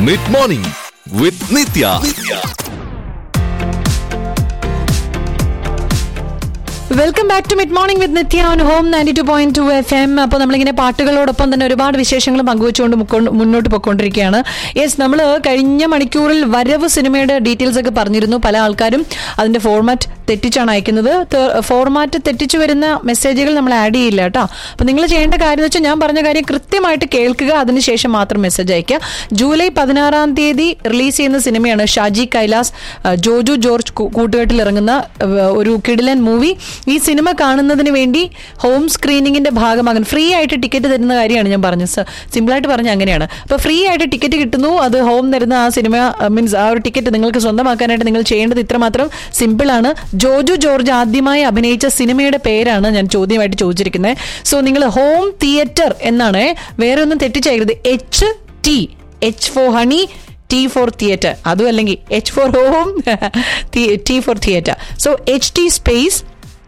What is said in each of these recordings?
Mid morning with Nithya welcome back to mid morning with Nithya on home ninety two point two F M അപ്പോൾ നമ്മളിങ്ങനെ പാട്ടുകളോടൊപ്പം തന്നെ ഒരുപാട് വിശേഷങ്ങൾ പങ്കുവെച്ചുകൊണ്ട് മുക്കോ- മുന്നോട്ട് പൊയ്ക്കൊണ്ടിരിക്കുകയാണ് യെസ് നമ്മൾ കഴിഞ്ഞ മണിക്കൂറിൽ വരവ് സിനിമയുടെ ഡീറ്റെയിൽസ് ഒക്കെ പറഞ്ഞിരുന്നു പല ആൾക്കാരും അതിന്റെ ഫോർമാറ്റ് തെറ്റിച്ചാണ് അയക്കുന്നത് ഫോർമാറ്റ് തെറ്റിച്ചു വരുന്ന മെസ്സേജുകൾ നമ്മൾ ആഡ് ചെയ്യില്ല കേട്ടോ അപ്പോൾ നിങ്ങൾ ചെയ്യേണ്ട കാര്യം എന്ന് വെച്ചാൽ ഞാൻ പറഞ്ഞ കാര്യം കൃത്യമായിട്ട് കേൾക്കുക അതിനുശേഷം മാത്രം മെസ്സേജ് അയക്കുക ജൂലൈ പതിനാറാം തീയതി റിലീസ് ചെയ്യുന്ന സിനിമയാണ് ഷാജി കൈലാസ് ആ, ജോജു ജോർജ് കൂ- കൂട്ടുകെട്ടിൽ ഇറങ്ങുന്ന ആ, ഒരു കിടിലൻ മൂവി ഈ സിനിമ കാണുന്നതിന് വേണ്ടി ഹോം സ്ക്രീനിങ്ങിന്റെ ഭാഗമാകാൻ ഫ്രീ ആയിട്ട് ടിക്കറ്റ് തരുന്ന കാര്യമാണ് ഞാൻ പറഞ്ഞത് സ- സിമ്പിളായിട്ട് പറഞ്ഞ അങ്ങനെയാണ് അപ്പോൾ ഫ്രീ ആയിട്ട് ടിക്കറ്റ് കിട്ടുന്നു അത് ഹോം തരുന്ന ആ സിനിമ മീൻസ് ആ ഒരു ടിക്കറ്റ് നിങ്ങൾക്ക് സ്വന്തമാക്കാനായിട്ട് നിങ്ങൾ ചെയ്യേണ്ടത് ഇത്രമാത്രം സിമ്പിളാണ് ജോജു ജോർജ് ആദ്യമായി അഭിനയിച്ച സിനിമയുടെ പേരാണ് ഞാൻ ചോദ്യമായിട്ട് ചോദിച്ചിരിക്കുന്നത് സോ നിങ്ങൾ ഹോം തിയേറ്റർ എന്നാണ് വേറെ ഒന്നും തെറ്റിച്ചേക്കരുത് H T H for honey T for theatre അതും അല്ലെങ്കിൽ H for home T for theatre so H T space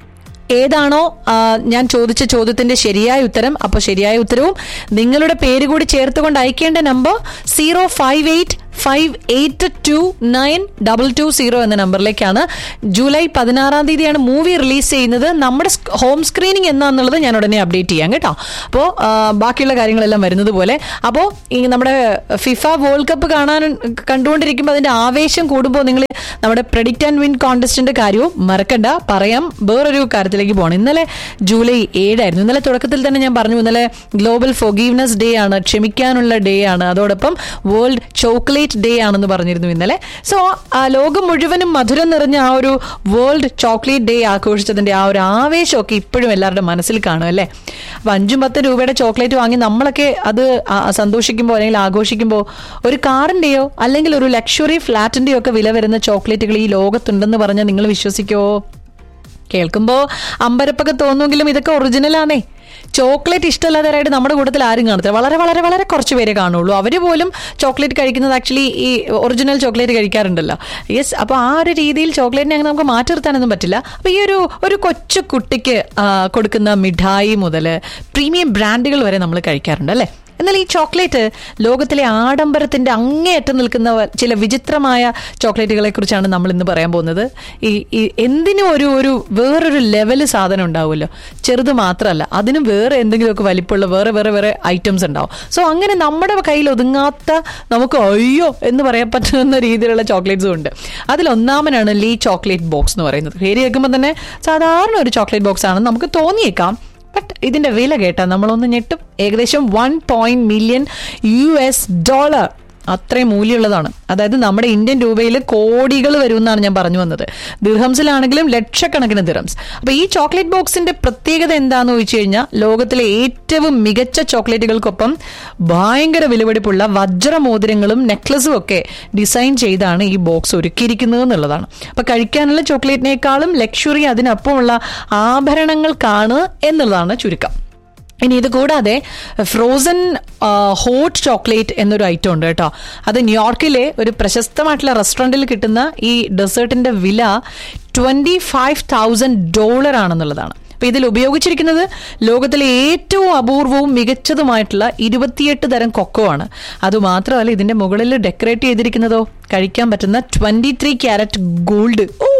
ഏതാണോ ആ, ഞാൻ ചോദിച്ച ചോദ്യത്തിന്റെ ശരിയായ ഉത്തരം അപ്പോൾ ശരിയായ ഉത്തരവും നിങ്ങളുടെ പേര് കൂടി ചേർത്തുകൊണ്ട് അയക്കേണ്ട number zero five eight five eight two nine double two zero എന്ന നമ്പറിലേക്കാണ് ജൂലൈ പതിനാറാം തീയതിയാണ് മൂവി റിലീസ് ചെയ്യുന്നത് നമ്മുടെ സ് ഹോം സ്ക്രീനിങ് എന്നാന്നുള്ളത് ഞാൻ ഉടനെ അപ്ഡേറ്റ് ചെയ്യാം കേട്ടോ അപ്പോൾ ബാക്കിയുള്ള കാര്യങ്ങളെല്ലാം വരുന്നത് പോലെ അപ്പോൾ ഈ നമ്മുടെ ഫിഫ വേൾഡ് കപ്പ് കാണാൻ കണ്ടുകൊണ്ടിരിക്കുമ്പോൾ അതിന്റെ ആവേശം കൂടുമ്പോൾ നിങ്ങൾ നമ്മുടെ പ്രഡിക്റ്റ് ആൻഡ് വിൻ കോൺടെസ്റ്റിന്റെ കാര്യവും മറക്കണ്ട പറയാം വേറൊരു കാര്യത്തിലേക്ക് പോകണം ഇന്നലെ ജൂലൈ ഏഴായിരുന്നു ഇന്നലെ തുടക്കത്തിൽ തന്നെ ഞാൻ പറഞ്ഞു ഇന്നലെ ഗ്ലോബൽ ഫൊഗീവ്നെസ് ഡേ ആണ് ക്ഷമിക്കാനുള്ള ഡേ ആണ് അതോടൊപ്പം വേൾഡ് ചോക്ലേറ്റ് ഡേ ആണെന്ന് പറഞ്ഞിരുന്നു ഇന്നലെ സോ ആ ലോകം മുഴുവനും മധുരം നിറഞ്ഞ ആ ഒരു വേൾഡ് ചോക്ലേറ്റ് ഡേ ആഘോഷിച്ചതിന്റെ ആ ഒരു ആവേശമൊക്കെ ഇപ്പോഴും എല്ലാവരുടെ മനസ്സിൽ കാണും അല്ലേ അപ്പൊ അഞ്ചും പത്ത് രൂപയുടെ ചോക്ലേറ്റ് വാങ്ങി നമ്മളൊക്കെ അത് ആ- സന്തോഷിക്കുമ്പോൾ അല്ലെങ്കിൽ ആഘോഷിക്കുമ്പോൾ ഒരു കാറിന്റെയോ അല്ലെങ്കിൽ ഒരു ലക്ഷറി ഫ്ലാറ്റിന്റെയോ ഒക്കെ വില വരുന്ന ചോക്ലേറ്റുകൾ ഈ ലോകത്തുണ്ടെന്ന് പറഞ്ഞാൽ നിങ്ങൾ വിശ്വസിക്കോ കേൾക്കുമ്പോൾ അമ്പരപ്പൊക്കെ തോന്നുമെങ്കിലും ഇതൊക്കെ ഒറിജിനൽ ആണേ ചോക്ലേറ്റ് ഇഷ്ടമല്ലാത്തവരായിട്ട് നമ്മുടെ കൂട്ടത്തിൽ ആരും കാണത്തില്ല വളരെ വളരെ വളരെ കുറച്ച് പേരെ കാണുള്ളൂ അവർ പോലും ചോക്ലേറ്റ് കഴിക്കുന്നത് ആക്ച്വലി ഈ ഒറിജിനൽ ചോക്ലേറ്റ് കഴിക്കാറുണ്ടല്ലോ യെസ് അപ്പോൾ ആ ഒരു രീതിയിൽ ചോക്ലേറ്റിനെ അങ്ങനെ നമുക്ക് മാറ്റി നിർത്താനൊന്നും പറ്റില്ല അപ്പോൾ ഈ ഒരു ഒരു കൊച്ചു കുട്ടിക്ക് ആ, കൊടുക്കുന്ന മിഠായി മുതൽ പ്രീമിയം ബ്രാൻഡുകൾ വരെ നമ്മൾ കഴിക്കാറുണ്ട് അല്ലേ എന്നാൽ ഈ ചോക്ലേറ്റ് ലോകത്തിലെ ആഡംബരത്തിന്റെ അങ്ങേയറ്റം നിൽക്കുന്ന വ- ചില വിചിത്രമായ ചോക്ലേറ്റുകളെ കുറിച്ചാണ് നമ്മൾ ഇന്ന് പറയാൻ പോകുന്നത് ഈ ഈ എന്തിനും ഒരു ഒരു വേറൊരു ലെവല് സാധനം ഉണ്ടാവുമല്ലോ ചെറുത് മാത്രമല്ല അതിനും വേറെ എന്തെങ്കിലുമൊക്കെ വലിപ്പമുള്ള വേറെ വേറെ വേറെ ഐറ്റംസ് ഉണ്ടാവും സോ അങ്ങനെ നമ്മുടെ കയ്യിൽ ഒതുങ്ങാത്ത നമുക്ക് അയ്യോ എന്ന് പറയാൻ പറ്റുന്ന രീതിയിലുള്ള ചോക്ലേറ്റ്സും ഉണ്ട് അതിലൊന്നാമനാണ് ലീ ചോക്ലേറ്റ് ബോക്സ് എന്ന് പറയുന്നത് പേര് കേൾക്കുമ്പോൾ തന്നെ സാധാരണ ഒരു ചോക്ലേറ്റ് ബോക്സ് ആണെന്ന് നമുക്ക് തോന്നിയേക്കാം ബട്ട് ഇതിന്റെ വില കേട്ടാൽ നമ്മളൊന്ന് ഞെട്ടും ഏകദേശം one point million U S dollar അത്രയും മൂല്യമുള്ളതാണ് അതായത് നമ്മുടെ ഇന്ത്യൻ രൂപയിൽ കോടികൾ വരുമെന്നാണ് ഞാൻ പറഞ്ഞു വന്നത് ദിർഹംസിലാണെങ്കിലും ലക്ഷക്കണക്കിന് ദിർഹംസ് അപ്പൊ ഈ ചോക്ലേറ്റ് ബോക്സിന്റെ പ്രത്യേകത എന്താണെന്ന് ചോദിച്ചു കഴിഞ്ഞാൽ ലോകത്തിലെ ഏറ്റവും മികച്ച ചോക്ലേറ്റുകൾക്കൊപ്പം ഭയങ്കര വിലപിടിപ്പുള്ള വജ്രമോതിരങ്ങളും നെക്ലസും ഒക്കെ ഡിസൈൻ ചെയ്താണ് ഈ ബോക്സ് ഒരുക്കിയിരിക്കുന്നത് എന്നുള്ളതാണ് അപ്പൊ കഴിക്കാനുള്ള ചോക്ലേറ്റിനേക്കാളും ലക്ഷറി അതിനൊപ്പമുള്ള ആഭരണങ്ങൾക്കാണ് എന്നുള്ളതാണ് ചുരുക്കം ഇനി ഇത് കൂടാതെ ഫ്രോസൺ ഹോട്ട് ചോക്ലേറ്റ് എന്നൊരു ഐറ്റം ഉണ്ട് കേട്ടോ അത് ന്യൂയോർക്കിലെ ഒരു പ്രശസ്തമായിട്ടുള്ള റെസ്റ്റോറൻറ്റിൽ കിട്ടുന്ന ഈ ഡെസേർട്ടിന്റെ വില ട്വന്റി ഫൈവ് തൗസൻഡ് ഡോളർ ആണെന്നുള്ളതാണ് അപ്പൊ ഇതിൽ ഉപയോഗിച്ചിരിക്കുന്നത് ലോകത്തിലെ ഏറ്റവും അപൂർവവും മികച്ചതുമായിട്ടുള്ള ഇരുപത്തിയെട്ട് തരം കൊക്കോ ആണ് അതുമാത്രമല്ല ഇതിന്റെ മുകളിൽ ഡെക്കറേറ്റ് ചെയ്തിരിക്കുന്നതോ കഴിക്കാൻ പറ്റുന്ന ട്വന്റി ത്രീ ക്യാരറ്റ് ഗോൾഡ് ഓ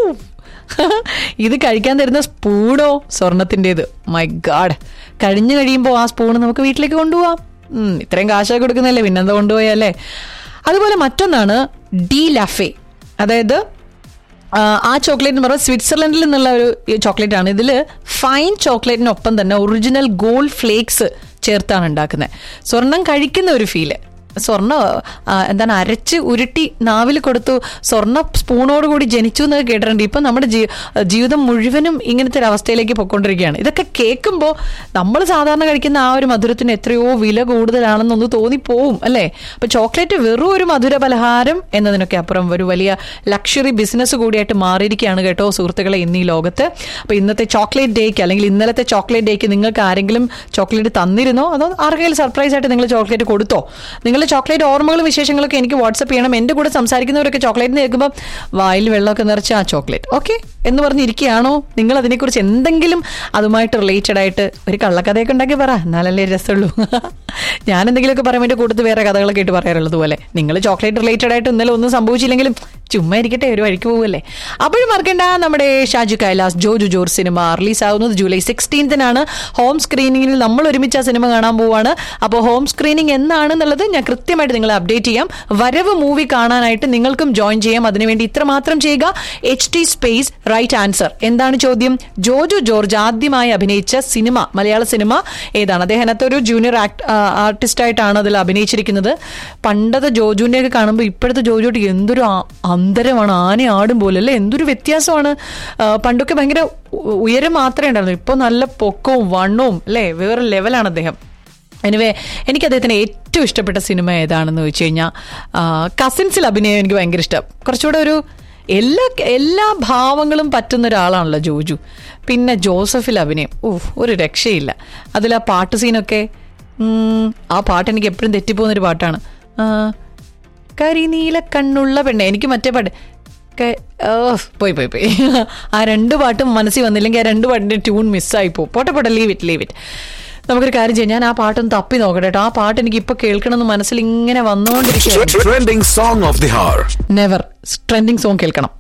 ഇത് കഴിക്കാൻ തരുന്ന സ്പൂണോ സ്വർണത്തിൻ്റെത് മൈ ഗാഡ് കഴിഞ്ഞു കഴിയുമ്പോൾ ആ സ്പൂൺ നമുക്ക് വീട്ടിലേക്ക് കൊണ്ടുപോവാം ഉം, ഇത്രയും കാശൊക്കെ കൊടുക്കുന്നല്ലേ പിന്നെന്താ കൊണ്ടുപോയല്ലേ അതുപോലെ മറ്റൊന്നാണ് ഡി ലഫെ അതായത് ആ, ആ ചോക്ലേറ്റ് എന്ന് പറയുന്നത് സ്വിറ്റ്സർലൻഡിൽ നിന്നുള്ള ഒരു ചോക്ലേറ്റ് ആണ് ഇതിൽ ഫൈൻ ചോക്ലേറ്റിനൊപ്പം തന്നെ ഒറിജിനൽ ഗോൾഡ് ഫ്ലേക്സ് ചേർത്താണ് ഉണ്ടാക്കുന്നത് സ്വർണം കഴിക്കുന്ന ഒരു ഫീല് സ്വർണ്ണ ആ, എന്താണ് അരച്ച് ഉരുട്ടി നാവിൽ കൊടുത്തു സ്വർണ്ണ സ്പൂണോട് കൂടി ജനിച്ചു എന്നൊക്കെ കേട്ടിട്ടുണ്ട് ഇപ്പം നമ്മുടെ ജീ- ജീവിതം മുഴുവനും ഇങ്ങനത്തെ ഒരു അവസ്ഥയിലേക്ക് പൊയ്ക്കൊണ്ടിരിക്കുകയാണ് ഇതൊക്കെ കേൾക്കുമ്പോൾ നമ്മൾ സാധാരണ കഴിക്കുന്ന ആ ഒരു മധുരത്തിന് എത്രയോ വില കൂടുതലാണെന്നൊന്ന് തോന്നിപ്പോവും അല്ലേ അപ്പൊ ചോക്ലേറ്റ് വെറും ഒരു മധുര പലഹാരം എന്നതിനൊക്കെ അപ്പുറം ഒരു വലിയ ലക്ഷറി ബിസിനസ് കൂടിയായിട്ട് മാറിയിരിക്കുകയാണ് കേട്ടോ സുഹൃത്തുക്കളെ ഇന്ന് ഈ ലോകത്ത് അപ്പൊ ഇന്നത്തെ ചോക്ലേറ്റ് ഡേക്ക് അല്ലെങ്കിൽ ഇന്നലത്തെ ചോക്ലേറ്റ് ഡേക്ക് നിങ്ങൾക്ക് ആരെങ്കിലും ചോക്ലേറ്റ് തന്നിരുന്നോ അതോ ആർക്കെങ്കിലും സർപ്രൈസ് ആയിട്ട് നിങ്ങൾ ചോക്ലേറ്റ് കൊടുത്തോ നിങ്ങളുടെ ചോക്ലേറ്റ് ഓർമ്മകളും വിശേഷങ്ങളൊക്കെ എനിക്ക് വാട്സപ്പ് ചെയ്യണം എൻ്റെ കൂടെ സംസാരിക്കുന്നവരൊക്കെ ചോക്ലേറ്റ് കേൾക്കുമ്പോൾ വായിൽ വെള്ളമൊക്കെ നിറച്ച ആ ചോക്ലേറ്റ് ഓക്കെ എന്ന് പറഞ്ഞിരിക്കുകയാണോ നിങ്ങൾ അതിനെക്കുറിച്ച് എന്തെങ്കിലും അതുമായിട്ട് റിലേറ്റഡ് ആയിട്ട് ഒരു കള്ളക്കഥയൊക്കെ ഉണ്ടാക്കി പറ എന്നാലല്ലേ രസമുള്ളൂ ഞാൻ എന്തെങ്കിലുമൊക്കെ പറയുമ്പോൾ എൻ്റെ കൂട്ടത്തിൽ വേറെ കഥകളൊക്കെ ആയിട്ട് പറയാറുള്ളത് പോലെ നിങ്ങൾ ചോക്ലേറ്റ് റിലേറ്റഡ് ആയിട്ട് ഇന്നലെ ഒന്നും സംഭവിച്ചില്ലെങ്കിലും ചുമ്മാ ഇരിക്കട്ടെ ഒരു വഴിക്ക് പോവല്ലേ അപ്പോഴും മറക്കണ്ട നമ്മുടെ ഷാജു കൈലാസ് ജോജു ജോർ സിനിമ റിലീസ് ആവുന്നത് ജൂലൈ സിക്സ്റ്റീൻത്തിനാണ് ഹോം സ്ക്രീനിങ്ങിൽ നമ്മൾ ഒരുമിച്ച് ആ സിനിമ കാണാൻ പോവാണ് അപ്പോൾ ഹോം സ്ക്രീനിങ് എന്നാണെന്നുള്ളത് ഞാൻ കൃത്യമായിട്ട് നിങ്ങളെ അപ്ഡേറ്റ് ചെയ്യാം വരവ് മൂവി കാണാനായിട്ട് നിങ്ങൾക്കും ജോയിൻ ചെയ്യാം അതിനുവേണ്ടി ഇത്രമാത്രം ചെയ്യുക H T space right answer എന്താണ് ചോദ്യം ജോജു ജോർജ് ആദ്യമായി അഭിനയിച്ച സിനിമ മലയാള സിനിമ ഏതാണ് അദ്ദേഹം അതിനകത്ത് ഒരു ജൂനിയർ ആർട്ടിസ്റ്റ് ആയിട്ടാണ് അതിൽ അഭിനയിച്ചിരിക്കുന്നത് പണ്ടത്തെ ജോജുവിൻ്റെ ഒക്കെ കാണുമ്പോൾ ഇപ്പോഴത്തെ ജോജുട്ട് എന്തൊരു ആ- അന്തരമാണ് ആന ആടും പോലെ അല്ലേ എന്തൊരു വ്യത്യാസമാണ് ആ, പണ്ടൊക്കെ ഭയങ്കര ഉ- ഉയരം മാത്രമേ ഉണ്ടായിരുന്നു ഇപ്പോൾ നല്ല പൊക്കവും വണ്ണവും അല്ലേ വേറെ ലെവലാണ് അദ്ദേഹം എനിവേ എനിക്ക് അദ്ദേഹത്തിന് ഏറ്റവും ഇഷ്ടപ്പെട്ട സിനിമ ഏതാണെന്ന് ചോദിച്ചു കഴിഞ്ഞാൽ കസിൻസിൽ അഭിനയം എനിക്ക് ഭയങ്കര ഇഷ്ടം കുറച്ചുകൂടെ ഒരു എല്ലാ എല്ലാ ഭാവങ്ങളും പറ്റുന്ന ഒരാളാണല്ലോ ജോജു പിന്നെ ജോസഫിൽ അഭിനയം ഊഹ് ഒരു രക്ഷയില്ല അതിൽ ആ പാട്ട് സീനൊക്കെ ഉം, ആ പാട്ട് എനിക്ക് എപ്പോഴും തെറ്റിപ്പോകുന്നൊരു പാട്ടാണ് ആ, കരിനീല കണ്ണുള്ള പെണ്ണെ എനിക്ക് മറ്റേ പാട്ട് ക- ഓ, പോയി പോയി പോയി ആ രണ്ട് പാട്ടും മനസ്സിൽ വന്നില്ലെങ്കിൽ ആ രണ്ട് പാട്ടിന്റെ ട്യൂൺ മിസ്സായി പോകും പോട്ടെ പോട്ടെ ലീവ് ഇറ്റ് ലീവ് ഇറ്റ് നമുക്കൊരു കാര്യം ചെയ്യാം ഞാൻ ആ പാട്ടൊന്ന് തപ്പി നോക്കട്ടെ കേട്ടോ ആ പാട്ട് എനിക്ക് ഇപ്പൊ കേൾക്കണമെന്ന് മനസ്സിൽ ഇങ്ങനെ വന്നുകൊണ്ടിരിക്കുകയാണ് Trending song of the hour. Never trending song കേൾക്കണം